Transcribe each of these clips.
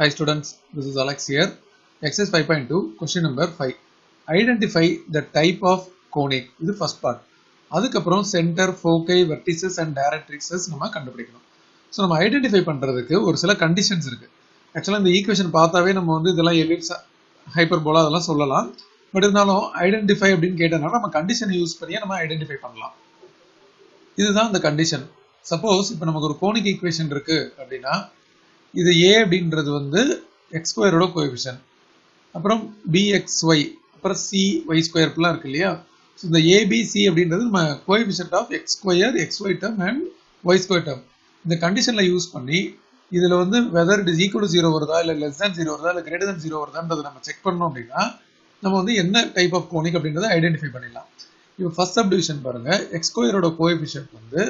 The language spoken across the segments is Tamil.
Hi students, this is Alex here. Exercise 5.2, question number 5. Identify the type of conic. இது first part. அதுக்கப்புறம் centre foci vertices and directrices நம்ம கண்டுபிடிக்கணும் ஸோ நம்ம ஐடென்டிஃபை பண்ணுறதுக்கு ஒரு சில கண்டிஷன்ஸ் இருக்கு ஆக்சுவலாக இந்த ஈக்குவேஷன் பார்த்தாவே நம்ம வந்து இதெல்லாம் எலிப்ஸ் ஹைப்பர்போலா அதெல்லாம் சொல்லலாம் பட் இருந்தாலும் ஐடென்டிஃபை அப்படின்னு கேட்டனால நம்ம கண்டிஷனை யூஸ் பண்ணியே நம்ம ஐடென்டிஃபை பண்ணலாம் இதுதான் இந்த கண்டிஷன் சப்போஸ் இப்போ நமக்கு ஒரு கோனிக் ஈக்குவேஷன் இருக்கு அப்படின்னா இது ஏ அப்படின்றது வந்து எக்ஸ் ஸ்கொயரோட கோஎஃபிஷியன் அப்புறம் பிஎக்ஸ்ஒய் அப்புறம் சி ஒய் ஸ்கொயர்லாம் இருக்கு இல்லையா ஸோ இந்த ஏபிசி அப்படின்றது நம்ம coefficient of X square X Y term and Y square term இந்த கண்டிஷனில் யூஸ் பண்ணி இதில் வந்து whether it is equal to zero வருதா இல்லை லெஸ் தேன் ஜீரோ வருதா இல்லை கிரேட்டர் தேன் ஜீரோ வருதான்றதை நம்ம செக் பண்ணோம் அப்படின்னா நம்ம வந்து என்ன டைப் ஆஃப் கோனிக் அப்படின்றத ஐடென்டிஃபை பண்ணிடலாம் இப்போ ஃபர்ஸ்ட் சப்டிவிஷன் பாருங்க எக்ஸ் ஸ்கொயரோட கோஎஃபிஷியன்ட் வந்து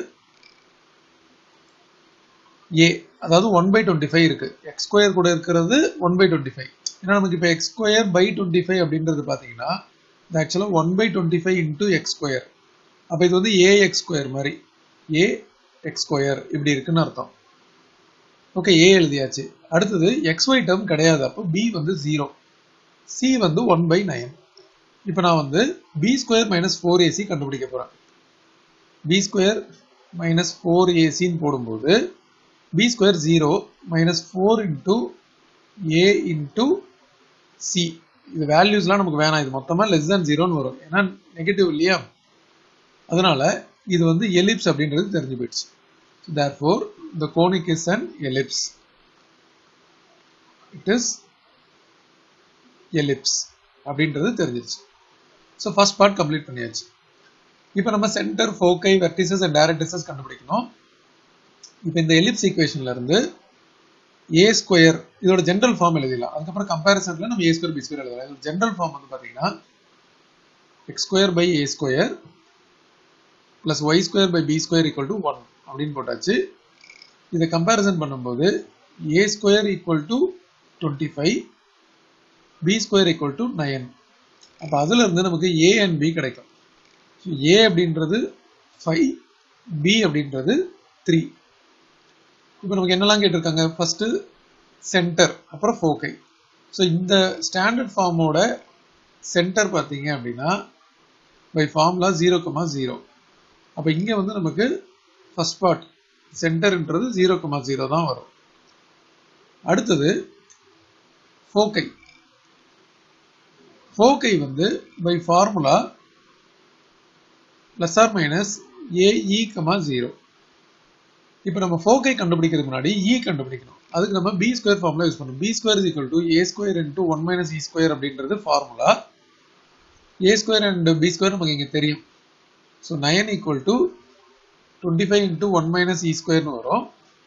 ஏ அதாவது ஒன் பை டுவெண்ட்டி ஃபைவ் இருக்கு எக்ஸ் ஸ்கொயர் கூட இருக்கிறது ஒன் பை டுவெண்ட்டி ஃபைவ் ஏன்னா நமக்கு இப்போ X square by twenty five அப்படின்றது பார்த்தீங்கன்னா இது ஆக்சுவலாக one by twenty five into X square அப்போ இது வந்து ஏ எக்ஸ் ஸ்கொயர் மாதிரி ஏ எக்ஸ் ஸ்கொயர் இப்படி இருக்குன்னு அர்த்தம் ஓகே ஏ எழுதியாச்சு அடுத்தது எக்ஸ் ஒய் டேர்ம் கிடையாது அப்போ பி வந்து ஜீரோ சி வந்து ஒன் பை நைன் இப்போ நான் வந்து B square minus four AC கண்டுபிடிக்க போகிறேன் பி ஸ்கொயர் மைனஸ் ஃபோர் ஏசின்னு போடும்போது b square 0 minus 4 into a into c இது வேல்யூஸ்லாம் நமக்கு வேணாம் இது மொத்தமாக லெஸ் தேன் ஜீரோன்னு வரும் ஏன்னா நெகட்டிவ் இல்லையா அதனால இது வந்து எலிப்ஸ் அப்படின்றது தெரிஞ்சு போயிடுச்சு therefore the conic is an ellipse it is ellipse அப்படின்றது தெரிஞ்சிருச்சு ஸோ ஃபர்ஸ்ட் பார்ட் கம்ப்ளீட் பண்ணியாச்சு இப்போ நம்ம centre foci vertices and directrices கண்டுபிடிக்கணும் இப்போ இந்த எலிப்ஸ் ஈக்குவேஷன்ல இருந்து ஏ ஸ்கொயர் இதோட ஜென்ரல் ஃபார்ம் எழுதிடலாம் அதுக்கப்புறம் கம்பேரிசன்ல நம்ம ஏ ஸ்கொயர் பி ஸ்கொயர் எழுதலாம் இதோட ஜென்ரல் ஃபார்ம் வந்து பார்த்தீங்கன்னா X square by A square plus Y square by B square equal to one அப்படின்னு போட்டாச்சு இதை கம்பேரிசன் பண்ணும்போது A square equal to twenty five B square equal to nine அப்போ அதுல இருந்து நமக்கு ஏ அண்ட் பி கிடைக்கும் ஏ அப்படின்றது ஃபைவ் பி அப்படின்றது த்ரீ இப்போ நமக்கு என்னெல்லாம் கேட்டிருக்காங்க ஃபர்ஸ்ட் சென்டர் அப்புறம் ஃபோக்கை ஸோ இந்த ஸ்டாண்டர்ட் ஃபார்மோட சென்டர் பார்த்தீங்க அப்படின்னா by formula zero comma zero அப்போ இங்கே வந்து நமக்கு ஃபர்ஸ்ட் பார்ட் சென்டர்ன்றது ஜீரோ கமா ஜீரோ தான் வரும் அடுத்தது ஃபோக்கை ஃபோக்கை வந்து by formula plus or minus AE comma zero இப்போ நம்ம ஃபோக்கை கண்டுபிடிக்கிறதுக்கு முன்னாடி இ கண்டுபிடிக்கணும் அதுக்கு நம்ம பி ஸ்கொயர் ஃபார்முலா யூஸ் பண்ணணும் B square is equal to A square into one minus E square அப்படின்றது formula A square and B square நமக்கு இங்கே தெரியும் so nine equal to twenty five into one minus E ஸ்கொயர்னு வரும்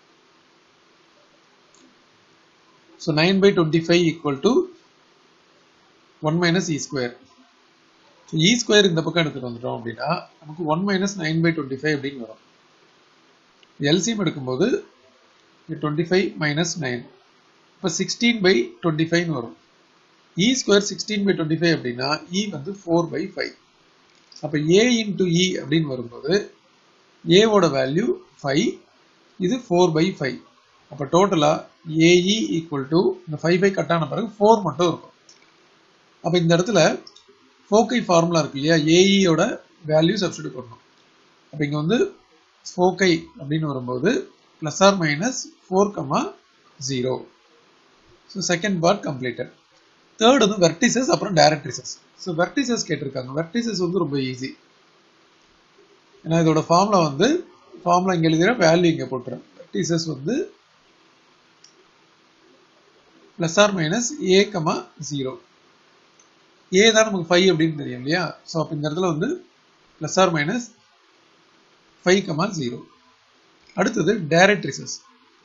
so nine by twenty five equal to one minus E square so E square இந்த பக்கம் எடுத்துகிட்டு வந்துட்டோம் அப்படின்னா நமக்கு one minus nine by twenty five அப்படின்னு வரும் எல்சிஎம் எடுக்கும்போது டுவெண்ட்டி ஃபைவ் மைனஸ் நைன் இப்போ சிக்ஸ்டீன் பை டுவெண்ட்டி ஃபைவ்னு வரும் E square sixteen by twenty five அப்படின்னா இ வந்து ஃபோர் பை ஃபைவ் அப்போ ஏ இன்டு இ அப்படின்னு வரும்போது ஏவோட வேல்யூ ஃபைவ் இது ஃபோர் பை ஃபைவ் அப்போ டோட்டலாக ஏஇ ஈக்குவல் டு இந்த ஃபைவ் ஃபைவ் கட் ஆன பிறகு ஃபோர் மட்டும் இருக்கும் அப்போ இந்த இடத்துல ஃபோக்கை ஃபார்முலா இருக்கு இல்லையா ஏஇயோட வேல்யூ சப்ஸ்டியூட் பண்ணணும் அப்போ இங்கே வந்து ஃபோக்கை அப்படின்னு வரும்போது plus or minus four comma zero so second part completed third வந்து வெர்டிசஸ் அப்புறம் டைரக்ட்ரிசஸ் ஸோ வெர்டிசஸ் கேட்டிருக்காங்க வெர்டிசஸ் வந்து ரொம்ப ஈஸி ஏன்னா இதோட ஃபார்முலா வந்து ஃபார்முலா இங்கே எழுதுகிற வேல்யூ இங்கே போட்டுறேன் வெர்டிசஸ் வந்து plus or minus A comma zero A தான் நமக்கு ஃபைவ் அப்படின்னு தெரியும் இல்லையா ஸோ அப்போ இந்த இடத்துல வந்து plus or minus five comma zero அடுத்தது டைரக்ட்ரிசஸ்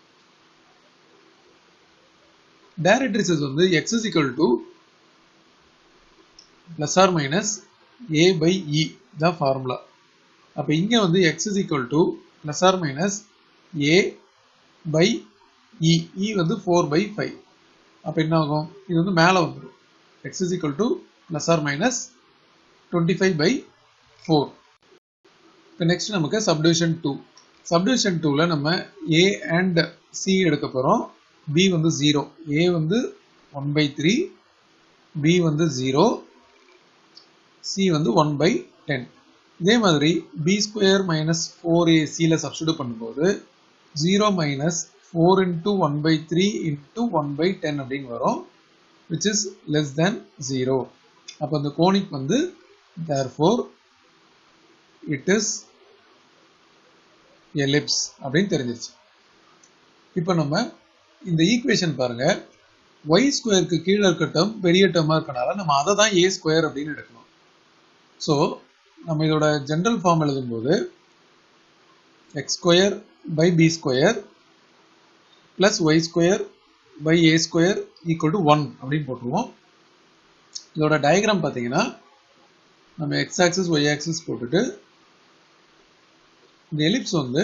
டைரக்ட்ரிசஸ் வந்து x is equal to plus or minus a by e தான் ஃபார்முலா அப்போ இங்கே வந்து x is equal to plus or minus a by e e வந்து ஃபோர் பை ஃபைவ் அப்போ என்ன ஆகும் இது வந்து மேலே வந்துடும் x is equal to plus or minus twenty five by four இப்போ நெக்ஸ்ட் நமக்கு சப்டிவிஷன் டூ சப்டிவிஷன் டூவில் நம்ம ஏ அண்ட் சி எடுக்க போகிறோம் பி வந்து ஜீரோ ஏ வந்து ஒன் பை த்ரீ பி வந்து ஜீரோ சி வந்து ஒன் பை டென் இதே மாதிரி b square minus four a சியில் சப்ஸ்டியூட் பண்ணும்போது zero minus four into one by three into one by ten அப்படின்னு வரும் which is less than zero அப்போ அந்த கோனிக் வந்து therefore it is ellipse அப்படின்னு தெரிஞ்சிருச்சு இப்போ நம்ம இந்த ஈக்குவேஷன் பாருங்க ஒய் ஸ்கொயருக்கு கீழே இருக்க டேர்ம் பெரிய டேர்மாக இருக்கனால நம்ம அதை தான் ஏ ஸ்கொயர் அப்படின்னு எடுக்கணும் ஸோ நம்ம இதோட ஜென்ரல் ஃபார்ம் எழுதும்போது x square by B square plus Y square by A square equal to one அப்படின்னு போட்டுருவோம் இதோட டயக்ராம் பார்த்தீங்கன்னா நம்ம எக்ஸ் ஆக்சிஸ் ஒய் ஆக்சிஸ் போட்டுட்டு இந்த எலிப்ஸ் வந்து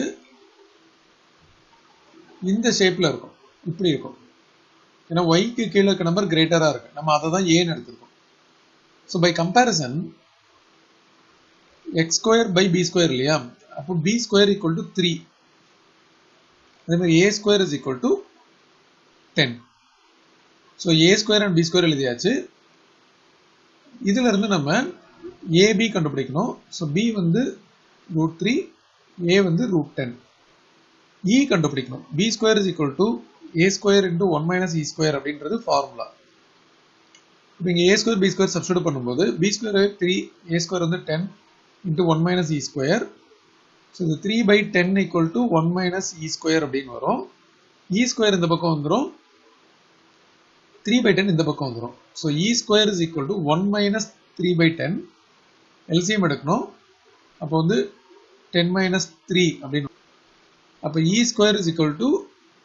இந்த ஷேப்பில் இருக்கும் இப்படி இருக்கும் ஏன்னா ஒய்க்கு கீழே இருக்க நம்பர் கிரேட்டராக இருக்கு நம்ம அதை தான் ஏன்னு எடுத்திருக்கோம் so by comparison x square by B square இல்லையா அப்போ b square equal to three அதே மாதிரி a square is equal to ten so a square and B square எழுதியாச்சு இதுல இருந்து நம்ம ஏபி கண்டுபிடிக்கணும் ஸோ பி வந்து ரூட் த்ரீ ஏ வந்து ரூட் டென் இ கண்டுபிடிக்கணும் b square is equal to A square into one minus E square அப்படின்றது ஃபார்முலா இப்போ இங்கே a square b square substitute பண்ணும்போது b square three a square வந்து டென் இன்டூ ஒன் மைனஸ் இ ஸ்கொயர் ஸோ இது three by ten equal to one minus E square அப்படின்னு வரும் இ ஸ்கொயர் இந்த பக்கம் வந்துடும் த்ரீ பை டென் இந்த பக்கம் வந்துடும் so E square is equal to one minus three by ten LCM எடுக்கணும் அப்போ வந்து டென் மைனஸ் த்ரீ அப்படின்னு அப்போ e square is equal to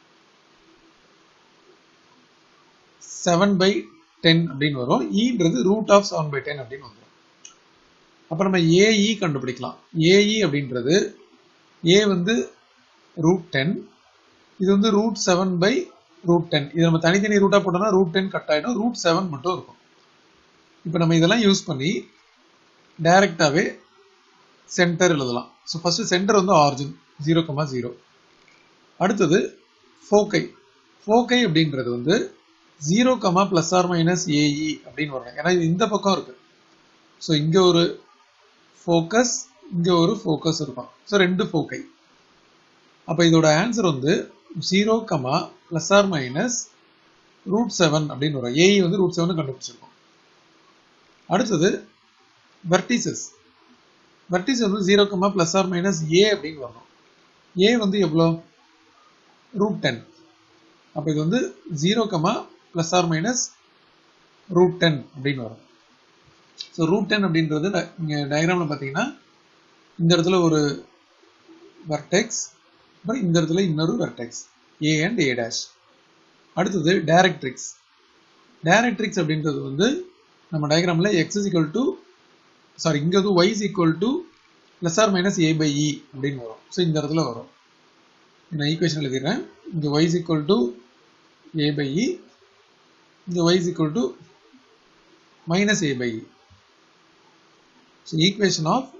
seven by ten அப்படின்னு வரும் இன்றது root of seven by ten அப்படின்னு வந்துடும் அப்போ நம்ம ஏஇ கண்டுபிடிக்கலாம் ஏஇ அப்படின்றது ஏ வந்து ரூட் டென் இது வந்து root seven by root ten இது நம்ம தனித்தனி ரூட்டாக போட்டோம்னா ரூட் டென் கட் ஆகிடும் ரூட் செவன் மட்டும் இருக்கும் இப்போ நம்ம இதெல்லாம் யூஸ் பண்ணி டைரெக்டாகவே சென்டர் எழுதலாம் ஸோ ஃபர்ஸ்ட் சென்டர் வந்து ஆரிஜின் ஜீரோ கமா ஜீரோ அடுத்தது ஃபோக்கை ஃபோக்கை அப்படின்றது வந்து zero comma plus or minus a e அப்படின்னு வரணும் ஏன்னா இது இந்த பக்கம் இருக்கு ஸோ இங்கே ஒரு ஃபோக்கஸ் இங்கே ஒரு ஃபோக்கஸ் இருக்கும் ஸோ ரெண்டு ஃபோக்கை அப்போ இதோட ஆன்சர் வந்து zero comma plus or minus root seven அப்படின்னு வரும் ஏஇ வந்து ரூட் செவன் கண்டுபிடிச்சிருக்கோம் அடுத்தது வெர்டிசஸ் வெர்டிசஸ் வந்து zero comma plus or minus a அப்படின்னு வரணும் ஏ வந்து எவ்வளோ ரூட் டென் அப்போ இது வந்து zero comma plus or minus root ten அப்படின்னு வரும் ஸோ ரூட் டென் அப்படின்றது இங்கே டயக்ராமில் பார்த்தீங்கன்னா இந்த இடத்துல ஒரு வெர்டெக்ஸ் அப்புறம் இந்த இடத்துல இன்னொரு vertex a and a dash அடுத்தது டைரக்ட்ரிக்ஸ் டைரக்ட்ரிக்ஸ் அப்படின்றது வந்து நம்ம டயக்ராமில் x is equal to sorry இங்கே வந்து y is equal to plus or minus a by e அப்படின்னு வரும் ஸோ இந்த இடத்துல வரும் நான் ஈக்குவேஷன் எழுதிடுறேன் இங்கே y is equal to a by e இங்கே y is equal to minus a by e so equation of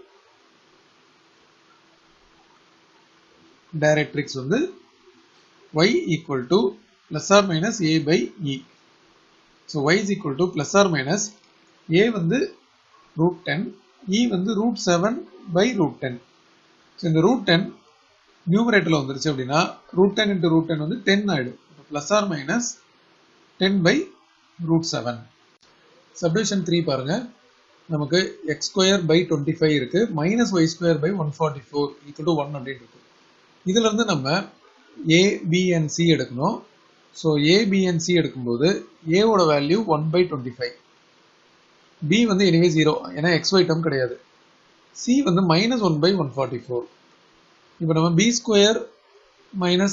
directrix வந்து y equal to plus or minus a by e. So y is equal to plus or minus a வந்து root 10, e வந்து root 7 by root 10. So இந்த root 10 நியூமரேட்டர்ல வந்துருச்சு அப்படின்னா root 10 into root 10 வந்து 10 ஆயிடும் plus or minus 10 by root 7. Subdivision 3 பாருங்க நமக்கு x square by 25 இருக்கு minus y square by 144 equal to 1 அப்படின்னு இருக்கு இதுல இருந்து நம்ம ஏ பி அண்ட் சி எடுக்கணும் so a b and c எடுக்கும்போது ஏவோட value one by twenty five b வந்து எனிவே ஜீரோ ஏன்னா எக்ஸ் ஒய் டேர்ம் கிடையாது சி வந்து minus one by one forty four இப்போ நம்ம B square minus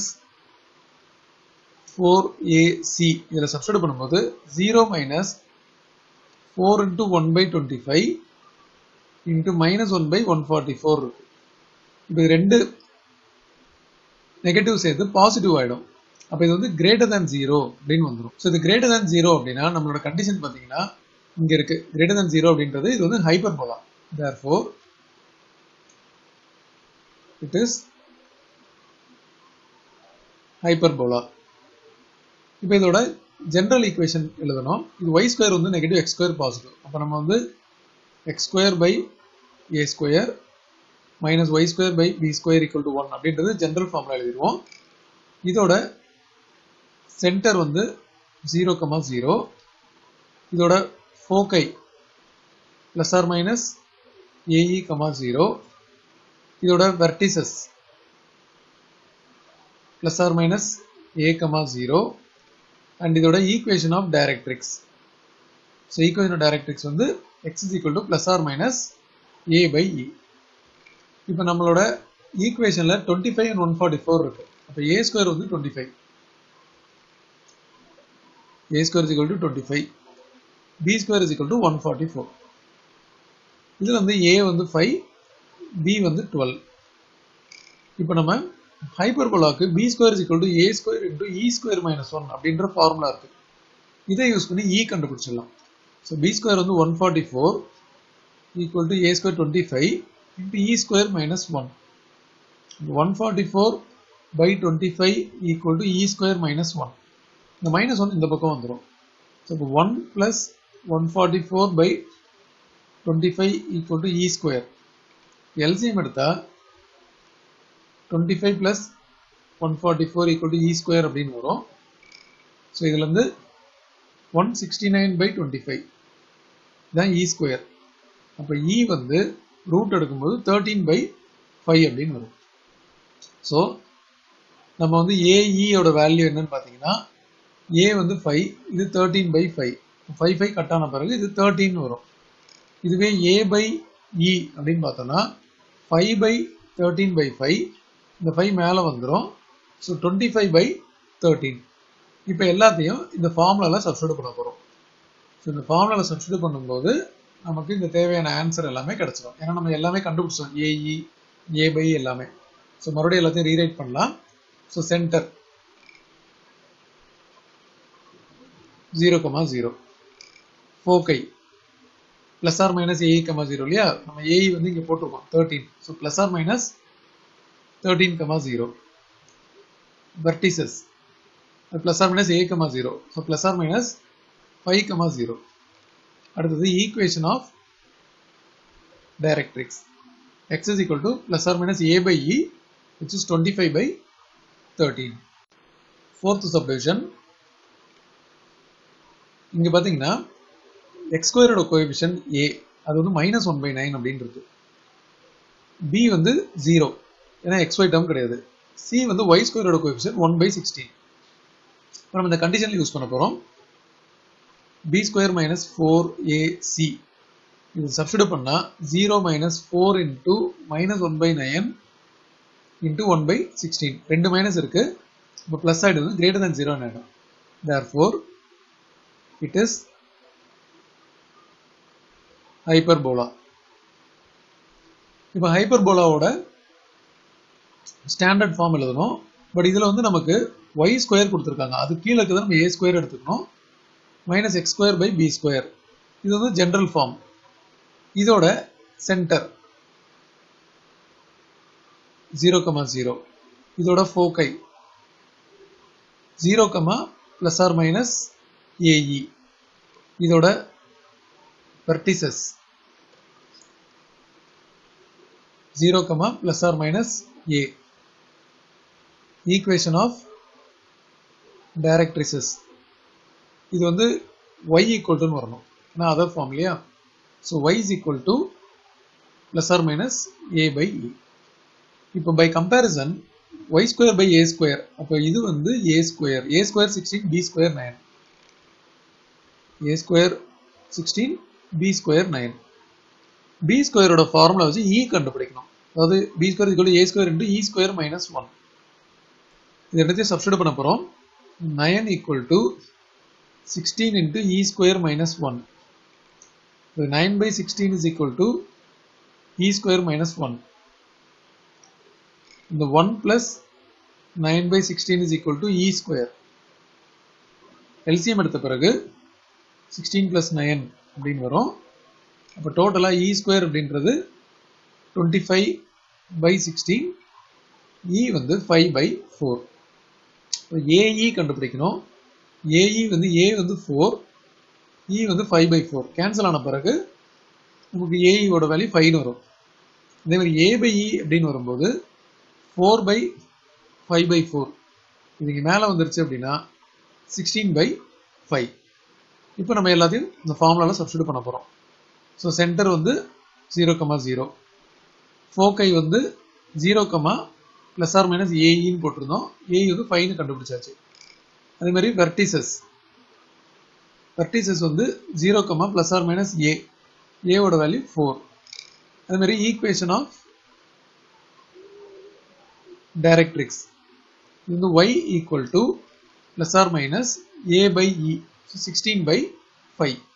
four a c இதில் சப்ஸ்டியூட் பண்ணும்போது zero minus four into one by twenty five into minus one by one forty four இருக்கு இப்போ இது ரெண்டு நெகட்டிவ் சேர்த்து பாசிட்டிவ் ஆகிடும் அப்போ இது வந்து கிரேட்டர் தேன் ஜீரோ அப்படின்னு வந்துடும் ஸோ இது கிரேட்டர் தேன் ஜீரோ அப்படின்னா நம்மளோட கண்டிஷன் பார்த்தீங்கன்னா இங்கே இருக்கு கிரேட்டர் தேன் ஜீரோ அப்படின்றது இது வந்து hyperbola therefore it is hyperbola இப்போ இதோட ஜென்ரல் ஈக்குவேஷன் எழுதணும் இது ஒய் ஸ்கொயர் வந்து நெகட்டிவ் எக்ஸ் ஸ்கொயர் பாசிட்டிவ் அப்போ நம்ம வந்து x square by A square minus y square by B square equal to one அப்படின்றது ஜென்ரல் ஃபார்முலா எழுதிடுவோம் இதோட சென்டர் வந்து ஜீரோ கமா ஜீரோ இதோட foci plus or minus AE comma zero இதோட vertices plus or minus A comma zero and இதோட equation of directrix so equation of directrix வந்து x is equal to plus or minus a by e இப்போ நம்மளோட ஈக்குவேஷனில் twenty five and one forty four இருக்கு அப்போ ஏ ஸ்கொயர் வந்து twenty five a square is equal to twenty five B square is equal to one forty four இதில் வந்து ஏ வந்து ஃபைவ் பி வந்து டுவெல் இப்போ நம்ம ஹைப்பர்போலாக்கு b square is equal to A square into e square minus one அப்படின்ற ஃபார்முலா இருக்கு இதை யூஸ் பண்ணி இ கண்டுபிடிச்சிடலாம் ஸோ பி ஸ்கொயர் வந்து one forty four equal to A square twenty five into e square minus one one forty four by twenty five equal to e square minus one இந்த மைனஸ் ஒன் இந்த பக்கம் வந்துடும் ஸோ இப்போ one plus one forty four by twenty five equal to e square LCM எடுத்தால் twenty five plus one forty four equal to e square அப்படின்னு வரும் ஸோ இதில் வந்து one sixty nine by twenty five தான் இ ஸ்கொயர் அப்போ இ வந்து ரூட் எடுக்கும்போது தேர்ட்டீன் பை ஃபைவ் அப்படின்னு வரும் ஸோ நம்ம வந்து ஏஇயோட வேல்யூ என்னன்னு பார்த்தீங்கன்னா ஏ வந்து ஃபைவ் இது thirteen by five five five cut ஆன பிறகு இது தேர்ட்டின் வரும் இதுவே ஏ பை இ அப்படின்னு பார்த்தோம்னா five by thirteen by five இந்த ஃபைவ் மேலே வந்துடும் so twenty five by thirteen இப்போ எல்லாத்தையும் இந்த ஃபார்முலாவில் சப்ஸ்டியூட் பண்ண போகிறோம் ஸோ இந்த ஃபார்முலாவில் சப்ஸ்டியூட் பண்ணும்போது நமக்கு இந்த தேவையான ஆன்சர் எல்லாமே கிடைச்சிடும் ஏன்னா நம்ம எல்லாமே கண்டுபிடிச்சோம் ஏஇ ஏ பை எல்லாமே ஸோ மறுபடியும் எல்லாத்தையும் ரீரைட் பண்ணலாம் so centre zero comma zero foci plus or minus AE comma zero இல்லையா நம்ம ஏஇ வந்து இங்கே போட்டிருக்கோம் thirteen so plus or minus thirteen comma zero vertices plus or minus A comma zero so plus or minus five comma zero அடுத்தது equation of directrix x is equal to plus or minus a by e which is 25 by 13 fourth subdivision இங்க பாத்தீங்கன்னா எக்ஸ் ஸ்கொயரோட கோஎபிஷன் ஏ அது வந்து மைனஸ் ஒன் பை நைன் அப்படின்னு இருக்கு பி வந்து ஜீரோ ஏன்னா எக்ஸ் ஒய் டேர்ம் கிடையாது சி வந்து ஒய் ஸ்கொயரோட கோஎபிஷன் ஒன் பை சிக்ஸ்டீன் இப்போ நம்ம இந்த கண்டிஷனில் யூஸ் பண்ண போகிறோம் b square minus four a c இது சப்ஸ்டியூட் பண்ணால் zero minus four into minus one by nine into one by sixteen ரெண்டு மைனஸ் இருக்கு இப்போ ப்ளஸ் ஆகிடுது கிரேட்டர் தேன் ஜீரோ ஆகிடும் therefore it is hyperbola இப்போ ஹைப்பர்போலாவோட ஸ்டாண்டர்ட் ஃபார்ம் எழுதணும் பட் இதில் வந்து நமக்கு ஒய் ஸ்கொயர் கொடுத்துருக்காங்க அது கீழே இருக்கிறத நம்ம ஏ ஸ்கொயர் எடுத்துக்கணும் minus x square by B square இது வந்து ஜென்ரல் ஃபார்ம் இதோட சென்டர் ஜீரோ கமா ஜீரோ இதோட foci zero comma plus or minus a e இதோட vertices zero comma plus or minus a equation of directrices இது வந்து ஒய் ஈக்குவல் வரணும் ஏன்னா அதர் ஃபார்ம் இல்லையா so y is equal to plus or minus a by e இப்போ by comparison y square by A square அப்போ இது வந்து a square a square sixteen b square nine a square sixteen b square nine b ஸ்கொயரோட ஃபார்முலா வச்சு இ கண்டுபிடிக்கணும் அதாவது b square equal a square into e square minus one இது எடுத்து சப்ஸ்டியூட் பண்ண போகிறோம் nine equal to sixteen into e square minus one So 9 by 16 is equal to e square minus 1. The 1 plus 9 by 16 is equal to e square. LCM எடுத்த பிறகு 16 plus 9 அப்படின்னு வரும் அப்போ டோட்டலாக இ ஸ்கொயர் அப்படின்றது twenty five by sixteen e வந்து ஃபைவ் பை ஃபோர் ஏஇ கண்டுபிடிக்கணும் ஏஇ வந்து ஏ வந்து ஃபோர் இ வந்து ஃபைவ் பை ஃபோர் கேன்சல் ஆன பிறகு நமக்கு ஏஇயோட வேல்யூ ஃபைவ்னு வரும் அதே மாதிரி ஏ பை இ அப்படின்னு வரும்போது four by five by four இதுக்கு மேலே வந்துருச்சு அப்படின்னா சிக்ஸ்டீன் பை ஃபைவ் இப்போ நம்ம எல்லாத்தையும் இந்த ஃபார்முலாவில் சப்ஸ்டியூட் பண்ண போகிறோம் ஸோ சென்டர் வந்து ஜீரோ கமா ஜீரோ ஃபோக்கை வந்து zero comma plus or minus ஏஇன்னு போட்டிருந்தோம் ஏஇ வந்து ஃபைவ்னு கண்டுபிடிச்சாச்சு அதே மாதிரி வெர்டிசஸ் வெர்டிசஸ் வந்து zero comma plus or minus a ஏவோட வேல்யூ ஃபோர் அதே மாதிரி ஈக்குவேஷன் ஆஃப் டைரக்ட்ரிக்ஸ் இது வந்து y equal to plus or minus a by e sixteen by five